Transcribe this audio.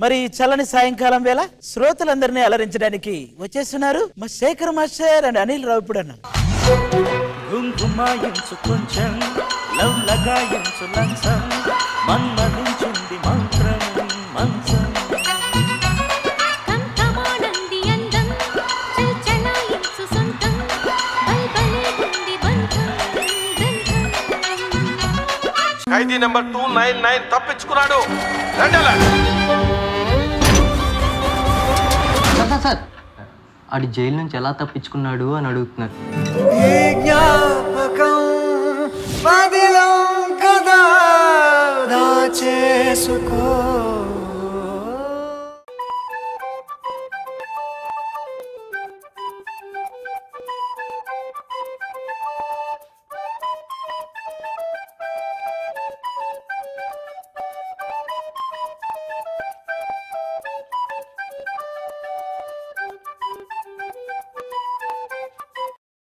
మరి ఈ చల్లని సాయంకాలం వేళ శ్రోతలందరినీ అలరించడానికి వచ్చేస్తున్నారు మా శేఖర్ మాస్టర్ అండ్ అనిల్ రావుపుడు అన్న గుంగుమాయించు కొంచెం లవ్ లగాయించు లంచం మన్మధించుంది మంత్రం మంచం కంకమానంది అందం చల్చలాయించు సొంతం బల్బలే గుంది బంధం బంధం ఖైదీ నెంబర్ టూ నైన్ నైన్ తప్పించుకున్నాడు రండి సార్ సార్ సార్ ఆడి జైలు నుంచి ఎలా తప్పించుకున్నాడు అని అడుగుతున్నారు ఈ జ్ఞాపకం పదిలం కదా దాచేసుకో